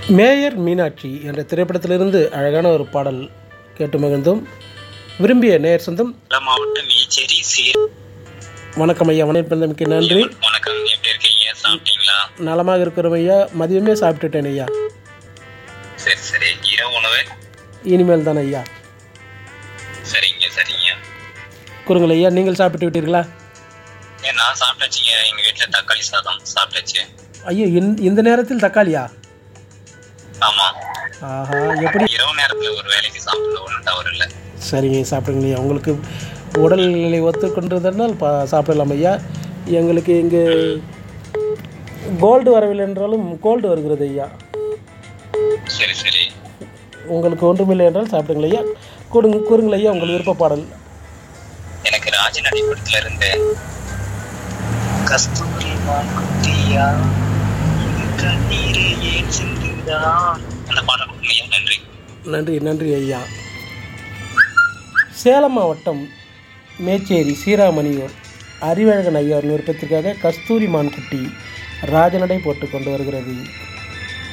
mayor Meenakshi என்ற திரைப்படத்திலிருந்து அழகான ஒரு பாடல் கேட்டு மகிழ்ந்தோம் விரும்பிய நேயர் சொந்தம் சேலம் மாவட்டம் ஈச்சேரி சீர் வணக்கம் ஐயா வணக்கம் நன்றி வணக்கம் எப்படி இருக்கீங்க சாப்பிட்டீங்களா நலமாக இருக்கிறோம் ஐயா மதியமே சாப்பிட்டுட்டேன் ஐயா சரி சரி இரவு உணவு இனிமேல் தானே ஐயா சரிங்க சரிங்க கூறுங்கள் ஐயா நீங்கள் சாப்பிட்டு விட்டீர்களா ஏன் நான் சாப்பிட்டாச்சுங்க எங்க வீட்டுல தக்காளி சாதம் சாப்பிட்டாச்சு ஐயோ இந்த இந்த நேரத்தில் தக்காளியா ஆமா ஆஹா எப்படி இரவு நேரத்துல ஒரு வேலைக்கு சாப்பிடல ஒன்றும் தவறு இல்லை சரிங்க சாப்பிடுங்க ஐயா உங்களுக்கு உடல்நிலை ஒத்துக்கொண்டதனால் பா சாப்பிடலாம் ஐயா எங்களுக்கு இங்கு கோல்டு வரவில்லை என்றாலும் கோல்டு வருகிறது ஐயா சரி சரி உங்களுக்கு ஒன்றுமில்லை என்றால் சாப்பிடுங்கள் ஐயா கொடுங்க கூறுங்கள் ஐயா உங்கள் விருப்ப பாடல் எனக்கு ராஜன் அடிப்படத்துல இருந்து கஸ்தூரி குட்டியா கண்ணீரை ஏன் சிந்துதா அந்த பாடல் கொடுங்க நன்றி நன்றி நன்றி ஐயா சேலம் மாவட்டம் மேச்சேரி சீராமணியூர் அறிவழகன் ஐயார் விருப்பத்திற்காக கஸ்தூரி மான்குட்டி ராஜநடை போட்டு கொண்டு வருகிறது